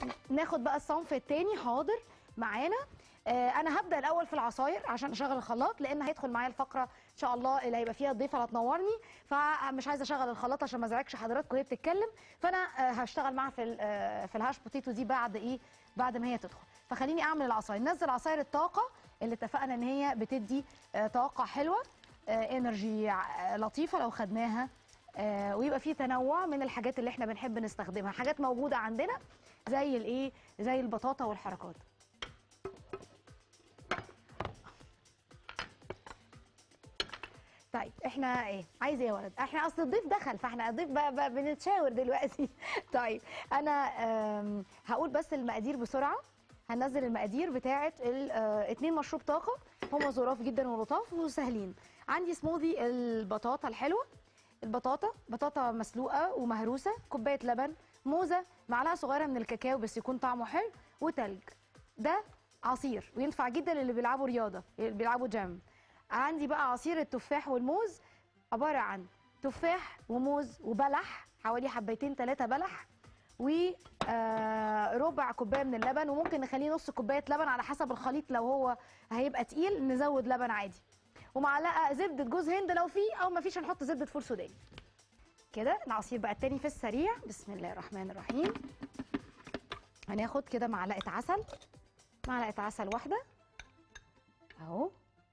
ناخد بقى الصنف التاني حاضر معانا آه انا هبدا الاول في العصاير عشان اشغل الخلاط لان هيدخل معايا الفقره ان شاء الله اللي هيبقى فيها الضيفه اللي هتنورني فمش عايزه اشغل الخلاط عشان ما ازعجش حضراتكم وهي بتتكلم فانا آه هشتغل معاها في ال- آه في الهاش بوتيتو دي بعد ايه بعد ما هي تدخل فخليني اعمل العصاير نزل عصاير الطاقه اللي اتفقنا ان هي بتدي آه طاقه حلوه آه انرجي آه لطيفه لو خدناها آه ويبقى فيه تنوع من الحاجات اللي احنا بنحب نستخدمها حاجات موجوده عندنا زي الايه زي البطاطا والحركات طيب احنا ايه عايز ايه يا ولد احنا اصل الضيف دخل فاحنا الضيف بقى, بقى بنتشاور دلوقتي طيب انا آم، هقول بس المقادير بسرعه هنزل المقادير بتاعه ال- آه، اتنين مشروب طاقه هم ظراف جدا ولطاف وسهلين عندي سموذي البطاطا الحلوه البطاطا بطاطا مسلوقه ومهروسه كوبايه لبن موزه معلقه صغيره من الكاكاو بس يكون طعمه حلو وتلج ده عصير وينفع جدا للي بيلعبوا رياضه اللي بيلعبوا جيم عندي بقى عصير التفاح والموز عباره عن تفاح وموز وبلح حوالي حبيتين ثلاثه بلح وربع كوبايه من اللبن وممكن نخليه نص كوبايه لبن على حسب الخليط لو هو هيبقى تقيل نزود لبن عادي ومعلقه زبده جوز هند لو في او ما فيش هنحط زبده فول سوداني كده العصير بقى التاني في السريع بسم الله الرحمن الرحيم هناخد كده معلقه عسل معلقه عسل واحده اهو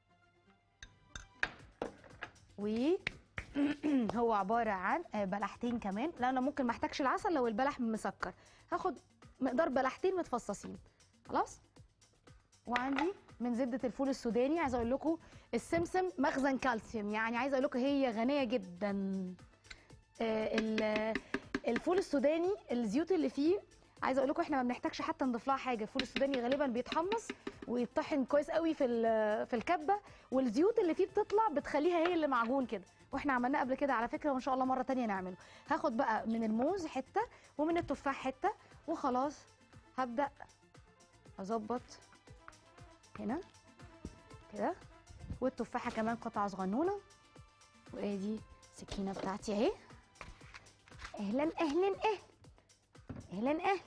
وهو عباره عن آه، بلحتين كمان لا انا ممكن ما احتاجش العسل لو البلح مسكر هاخد مقدار بلحتين متفصصين خلاص وعندي من زبده الفول السوداني عايزه اقول لكم السمسم مخزن كالسيوم يعني عايزه اقول لكم هي غنيه جدا آه، ال- الفول السوداني الزيوت اللي فيه عايزه اقول لكم احنا ما بنحتاجش حتى نضيف لها حاجه الفول السوداني غالبا بيتحمص ويطحن كويس قوي في ال- في الكبه والزيوت اللي فيه بتطلع بتخليها هي اللي معجون كده واحنا عملناه قبل كده على فكره وان شاء الله مره تانية نعمله هاخد بقى من الموز حته ومن التفاح حته وخلاص هبدا اظبط هنا كده والتفاحه كمان قطعه صغنونه وادي السكينه بتاعتي اهي اهلا اهلا اهلا اهلا اهلا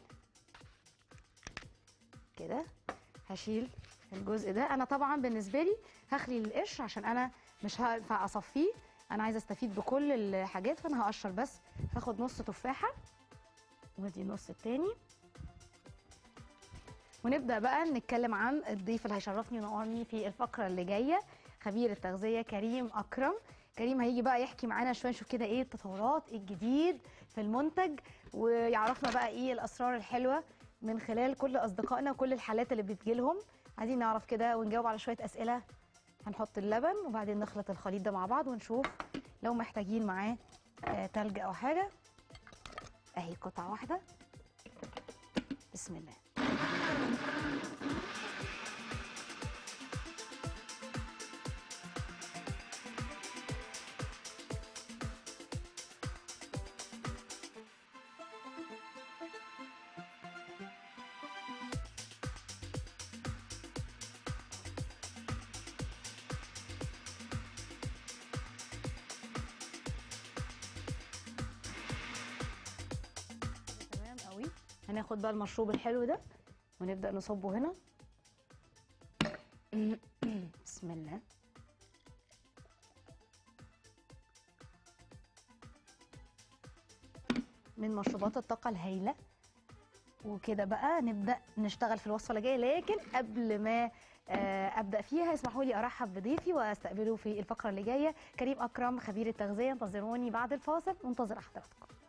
كده هشيل الجزء ده انا طبعا بالنسبه لي هخلي القشر عشان انا مش هينفع اصفيه انا عايزه استفيد بكل الحاجات فانا هقشر بس هاخد نص تفاحه ودي النص التاني ونبدا بقى نتكلم عن الضيف اللي هيشرفني وينورني في الفقره اللي جايه خبير التغذيه كريم اكرم كريم هيجي بقى يحكي معانا شويه نشوف كده ايه التطورات إيه الجديد في المنتج ويعرفنا بقى ايه الاسرار الحلوه من خلال كل اصدقائنا وكل الحالات اللي بتجيلهم عايزين نعرف كده ونجاوب على شويه اسئله هنحط اللبن وبعدين نخلط الخليط ده مع بعض ونشوف لو محتاجين معاه آه تلج او حاجه اهي قطعه واحده بسم الله تمام قوي هناخد بقى المشروب الحلو ده ونبدأ نصبه هنا بسم الله من مشروبات الطاقة الهايلة وكده بقى نبدأ نشتغل في الوصفة اللي جاية لكن قبل ما آه، أبدأ فيها اسمحوا لي أرحب بضيفي وأستقبله في الفقرة اللي جاية كريم أكرم خبير التغذية انتظروني بعد الفاصل منتظر حضراتكم